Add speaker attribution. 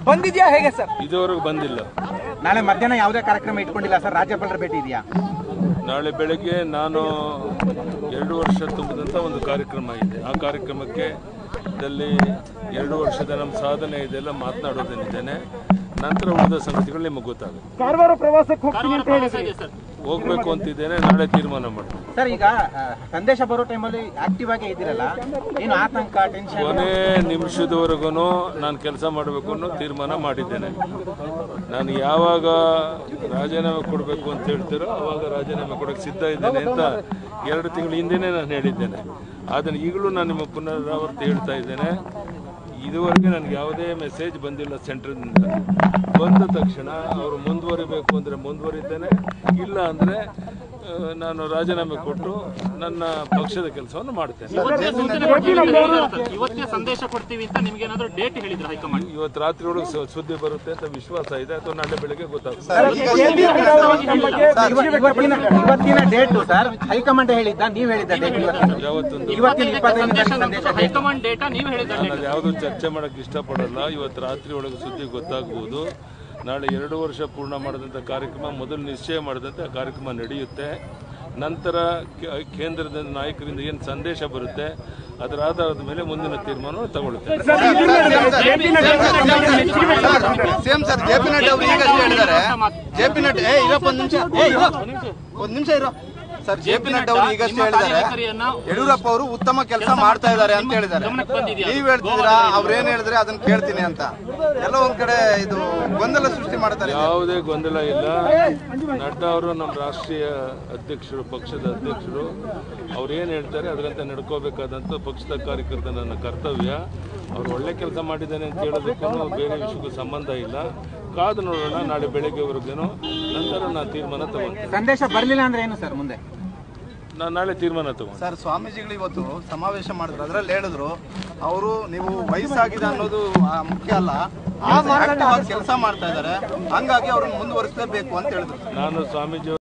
Speaker 1: ಬಂದಿದ್ಯಾ ಹೇಗೆ ಸರ್
Speaker 2: ಇದುವರೆಗೂ ಬಂದಿಲ್ಲ
Speaker 3: ನಾಳೆ ಮಧ್ಯಾಹ್ನ ಯಾವುದೇ ಕಾರ್ಯಕ್ರಮ ಇಟ್ಕೊಂಡಿಲ್ಲ ಸರ್ ರಾಜ್ಯಪಾಲರ ಭೇಟಿ ಇದೆಯಾ
Speaker 2: ನಾಳೆ ಬೆಳಗ್ಗೆ ನಾನು ಎರಡು ವರ್ಷ ತುಂಬಿದಂಥ ಒಂದು ಕಾರ್ಯಕ್ರಮ ಇದೆ ಆ ಕಾರ್ಯಕ್ರಮಕ್ಕೆ ಇದರಲ್ಲಿ ಎರಡು ವರ್ಷದ ನಮ್ಮ ಸಾಧನೆ ಇದೆಲ್ಲ ಮಾತನಾಡೋದೇನಿದ್ದೇನೆ ನಂತರ ಉಳಿದ ಸಂಗತಿಗಳು ನಿಮಗೆ ಗೊತ್ತಾಗುತ್ತೆ
Speaker 1: ಕಾರವಾರ ಪ್ರವಾಸಕ್ಕೆ ಹೋಗ್ತೀನಿ ಅಂತ ಹೇಳಿದ್ರಿ
Speaker 2: ಹೋಗ್ಬೇಕು ಅಂತಿದ್ದೇನೆ ನಾಳೆ ತೀರ್ಮಾನ ಮಾಡ್ತೀನಿ
Speaker 3: ಸರ್ ಈಗ ಆ, ಸಂದೇಶ ಬರೋ ಟೈಮಲ್ಲಿ ಆಕ್ಟಿವ್ ಆಗೇ ಇದ್ದೀರಲ್ಲ ಏನು ಆತಂಕ ಟೆನ್ಷನ್
Speaker 2: ಕೊನೆ ನಿಮಿಷದವರೆಗೂ ನಾನು ಕೆಲಸ ಮಾಡಬೇಕು ಅನ್ನೋ ತೀರ್ಮಾನ ಮಾಡಿದ್ದೇನೆ ನಾನು ಯಾವಾಗ ರಾಜೀನಾಮೆ ಕೊಡಬೇಕು ಅಂತ ಹೇಳ್ತೀರೋ ಅವಾಗ ರಾಜೀನಾಮೆ ಕೊಡೋಕ್ಕೆ ಸಿದ್ಧ ಇದ್ದೇನೆ ಅಂತ ಎರಡು ತಿಂಗಳ ಹಿಂದೆನೇ ನಾನು ಹೇಳಿದ್ದೇನೆ ಆದರೆ ಈಗಲೂ ನಾನು ನಿಮ್ಮ ಪುನರಾವರ್ತಿ ಹೇಳ್ತಾ ಇದ್ದೇನೆ ಇದುವರೆಗೆ ನನಗೆ ಯಾವುದೇ ಮೆಸೇಜ್ ಬಂದಿಲ್ಲ ಸೆಂಟ್ರದಿಂದ ಬಂದ ತಕ್ಷಣ ಅವರು ಮುಂದುವರಿಬೇಕು ಅಂದರೆ ಮುಂದುವರಿದ್ದೇನೆ ಇಲ್ಲ ಅಂದರೆ ನಾನು ರಾಜೀನಾಮೆ ಕೊಟ್ಟು ನನ್ನ ಪಕ್ಷದ ಕೆಲಸವನ್ನು ಮಾಡ್ತೇನೆ
Speaker 4: ಇವತ್ತೇ ಸಂದೇಶ ಕೊಡ್ತೀವಿ ಅಂತ ನಿಮ್ಗೆ ಏನಾದ್ರು ಡೇಟ್ ಹೇಳಿದ್ರು ಹೈಕಮಾಂಡ್
Speaker 2: ಇವತ್ತು ರಾತ್ರಿ ಒಳಗೆ ಸು- ಸುದ್ದಿ ಬರುತ್ತೆ ಅಂತ ವಿಶ್ವಾಸ ಇದೆ ಅಥವಾ ನಾಳೆ ಬೆಳಗ್ಗೆ ಗೊತ್ತಾಗುತ್ತೆ
Speaker 3: ಇವತ್ತಿನ ಇವತ್ತಿನ ಡೇಟ್ ಸರ್ ಹೈಕಮಾಂಡ್ ಹೇಳಿದ್ದ ನೀವ್ ಹೇಳಿದ್ದ ಡೇಟ್ ಇವತ್ತಿನ
Speaker 2: ಯಾವತ್ತೊಂದು
Speaker 3: ಇವತ್ತಿನ ಇಪ್ಪತ್ತೈದನೇ
Speaker 4: ಸಂದೇಶ
Speaker 3: ತಾರೀಕು ಸಂದೇಶ date.
Speaker 4: ಹೈಕಮಾಂಡ್ ಡೇಟಾ ನೀವು ಹೇಳಿದ್ರೆ
Speaker 2: ನಾನು ಅದು ಯಾವುದೂ ಚರ್ಚೆ ಮಾಡೋಕ್ಕೆ ಇಷ್ಟಪಡಲ್ಲ ಇವತ್ತು ರಾತ್ರಿ ಒಳಗೆ ಸುದ್ದಿ ಗೊತ್ತಾಗ್ಬೋದು ನಾಳೆ ಎರಡು ವರ್ಷ ಪೂರ್ಣ ಮಾಡಿದಂಥ ಕಾರ್ಯಕ್ರಮ ಮೊದಲು ನಿಶ್ಚಯ ಮಾಡಿದಂಥ ಕಾರ್ಯಕ್ರಮ ನಡೆಯುತ್ತೆ ನಂತರ ಕೇ- ಕೇಂದ್ರದ ನಾಯಕರಿಂದ ಏನು ಸಂದೇಶ ಬರುತ್ತೆ ಅದರ ಆಧಾರದ ಮೇಲೆ ಮುಂದಿನ ತೀರ್ಮಾನ ತಗೊಳ್ಳುತ್ತೆ
Speaker 5: same sir J P Nadda ಅವರು ಈಗ ಅಷ್ಟೇ ಹೇಳಿದ್ದಾರೆ ಜೆ ಪಿ ನಡ್ಡಿ ಏ ಇರಪ್ಪ ಒಂದ್ ನಿಮಿಷ ಏ ಇರೋ ಒಂದ್ ನಿಮಿಷ ಇರೋ ಸರ್ ಜೆ ಪಿ ನಡ್ಡಿ ಅವರು ಈಗ ಅಷ್ಟೇ ಹೇಳಿದ್ದಾರೆ
Speaker 4: ಕಾರ್ಯವೈಖರಿಯನ್ನ
Speaker 5: ಯಡಿಯೂರಪ್ಪ ಅವರು ಉತ್ತಮ ಕೆಲಸ ಮಾಡ್ತಾ ಇದ್ದಾರೆ ಅಂತ ಹೇಳಿದ್ದಾರೆ
Speaker 4: ಗಮನಕ್ಕೆ ಬಂದಿದ್ಯಾ?
Speaker 5: ನೀವ್ ಹೇಳ್ತಿದ್ದೀರಾ ಅವ್ರೇನ್ ಹೇಳಿದ್ರೆ ಅದನ್ನ ಕೇಳ್ತೀನಿ ಅಂತ ಎಲ್ಲ ಒಂದ್ ಕಡೆ ಇದು ಗೊಂದಲ ಸೃಷ್ಟಿ ಮಾಡ್ತಾರೆ
Speaker 2: ಯಾವುದೇ ಗೊಂದಲ ಇಲ್ಲ ನಡ್ಡಾ ಅವರು ನಮ್ಮ ರಾಷ್ಟ್ರೀಯ ಅಧ್ಯಕ್ಷರು ಪಕ್ಷದ ಅಧ್ಯಕ್ಷರು ಅವ್ರು ಏನು ಹೇಳ್ತಾರೆ ಅದರಂತೆ ನಡ್ಕೋಬೇಕಾದಂಥ ಪಕ್ಷದ ಕಾರ್ಯಕರ್ತ ನನ್ನ ಕರ್ತವ್ಯ ಅವ್ರು ಒಳ್ಳೆ ಕೆಲಸ ಮಾಡಿದ್ದಾನೆ ಅಂತ ಹೇಳೋದಕ್ಕೂ ಬೇರೆ ವಿಷಯಕ್ಕೂ ಸಂಬಂಧ ಇಲ್ಲ ಕಾದು ನೋಡೋಣ ನಾಳೆ ಬೆಳಗ್ಗೆವರೆಗೂ ನಂತರ ನಾನು ತೀರ್ಮಾನ ತಗೊಂತೀನಿ
Speaker 3: ಸಂದೇಶ ಬರ್ಲಿಲ್ಲ ಅಂದ್ರೆ ಏನು ಸರ್ ಮುಂದೆ
Speaker 2: ನಾನು ನಾಳೆ ತೀರ್ಮಾನ ತಗೊಂಡು
Speaker 5: ಸರ್ ಸ್ವಾಮೀಜಿಗಳು ಇವತ್ತು ಸಮಾವೇಶ ಮಾಡಿದ್ರು ಅದ್ರಲ್ಲಿ ಹೇಳಿದ್ರು ಅವರು ನೀವು ವಯಸ್ಸಾಗಿದೆ ಅನ್ನೋದು ಆ, ಮುಖ್ಯ ಅಲ್ಲ ಕೆಲಸ ಮಾಡ್ತಾ ಇದ್ದಾರೆ ಹಂಗಾಗಿ ಅವ್ರನ್ನ ಮುಂದುವರಿಸಲೇಬೇಕು ಅಂತ ಹೇಳಿದ್ರು
Speaker 2: ನಾನು ಸ್ವಾಮೀಜಿ